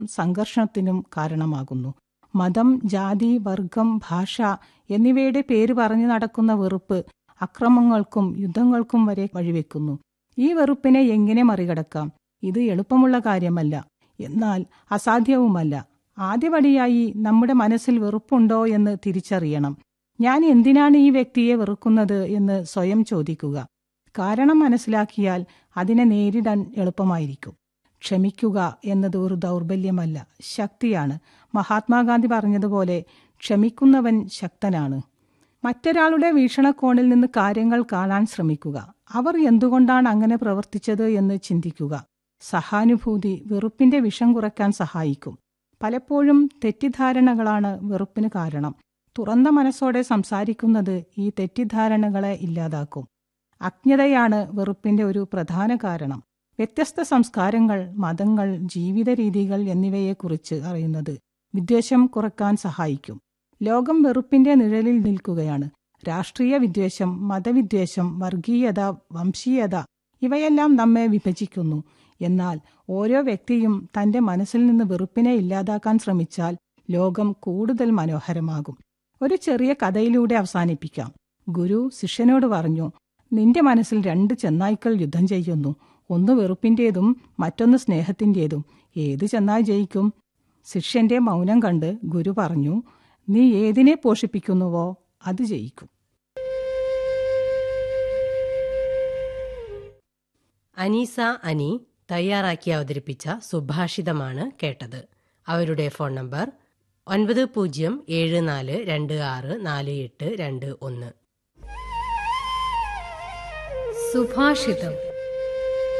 സംഘർഷത്തിനും കാരണമാകുന്നു മതം ജാതി വർഗം ഭാഷ എന്നിവയുടെ പേര് പറഞ്ഞു നടക്കുന്ന വെറുപ്പ് അക്രമങ്ങൾക്കും യുദ്ധങ്ങൾക്കും വരെ വഴിവെക്കുന്നു ഈ വെറുപ്പിനെ എങ്ങനെ മറികടക്കാം ഇത് എളുപ്പമുള്ള കാര്യമല്ല എന്നാൽ അസാധ്യവുമല്ല ആദ്യപടിയായി നമ്മുടെ മനസ്സിൽ വെറുപ്പുണ്ടോ എന്ന് തിരിച്ചറിയണം ഞാൻ എന്തിനാണ് ഈ വ്യക്തിയെ വെറുക്കുന്നത് എന്ന് സ്വയം ചോദിക്കുക കാരണം മനസ്സിലാക്കിയാൽ അതിനെ നേരിടാൻ എളുപ്പമായിരിക്കും ക്ഷമിക്കുക എന്നത് ഒരു ദൗർബല്യമല്ല ശക്തിയാണ് മഹാത്മാഗാന്ധി പറഞ്ഞതുപോലെ ക്ഷമിക്കുന്നവൻ ശക്തനാണ് മറ്റൊരാളുടെ വീക്ഷണകോണിൽ നിന്ന് കാര്യങ്ങൾ കാണാൻ ശ്രമിക്കുക അവർ എന്തുകൊണ്ടാണ് അങ്ങനെ പ്രവർത്തിച്ചത് എന്ന് ചിന്തിക്കുക സഹാനുഭൂതി വെറുപ്പിന്റെ വിഷം കുറയ്ക്കാൻ സഹായിക്കും പലപ്പോഴും തെറ്റിദ്ധാരണകളാണ് വെറുപ്പിന് കാരണം തുറന്ന മനസ്സോടെ സംസാരിക്കുന്നത് ഈ തെറ്റിദ്ധാരണകളെ ഇല്ലാതാക്കും അജ്ഞതയാണ് വെറുപ്പിന്റെ ഒരു പ്രധാന കാരണം വ്യത്യസ്ത സംസ്കാരങ്ങൾ മതങ്ങൾ ജീവിത രീതികൾ എന്നിവയെക്കുറിച്ച് അറിയുന്നത് വിദ്വേഷം കുറയ്ക്കാൻ സഹായിക്കും ലോകം വെറുപ്പിന്റെ നിഴലിൽ നിൽക്കുകയാണ് രാഷ്ട്രീയ വിദ്വേഷം മതവിദ്വേഷം വർഗീയത വംശീയത ഇവയെല്ലാം നമ്മെ വിഭജിക്കുന്നു എന്നാൽ ഓരോ വ്യക്തിയും തന്റെ മനസ്സിൽ നിന്ന് വെറുപ്പിനെ ഇല്ലാതാക്കാൻ ശ്രമിച്ചാൽ ലോകം കൂടുതൽ മനോഹരമാകും ഒരു ചെറിയ കഥയിലൂടെ അവസാനിപ്പിക്കാം ഗുരു ശിഷ്യനോട് പറഞ്ഞു നിന്റെ മനസ്സിൽ രണ്ട് ചെന്നായ്ക്കൾ യുദ്ധം ചെയ്യുന്നു ഒന്ന് വെറുപ്പിന്റേതും മറ്റൊന്ന് സ്നേഹത്തിന്റേതും ഏത് ചെന്നായി ജയിക്കും ശിഷ്യന്റെ മൗനം കണ്ട് ഗുരു പറഞ്ഞു നീ ഏതിനെ പോഷിപ്പിക്കുന്നുവോ അത് ജയിക്കും അനീസ അനി തയ്യാറാക്കി അവതരിപ്പിച്ച സുഭാഷിതമാണ് കേട്ടത് അവരുടെ ഫോൺ നമ്പർ ഒൻപത് പൂജ്യം ഏഴ് നാല് രണ്ട് ആറ് നാല് എട്ട് രണ്ട് ഒന്ന് സുഭാഷിതം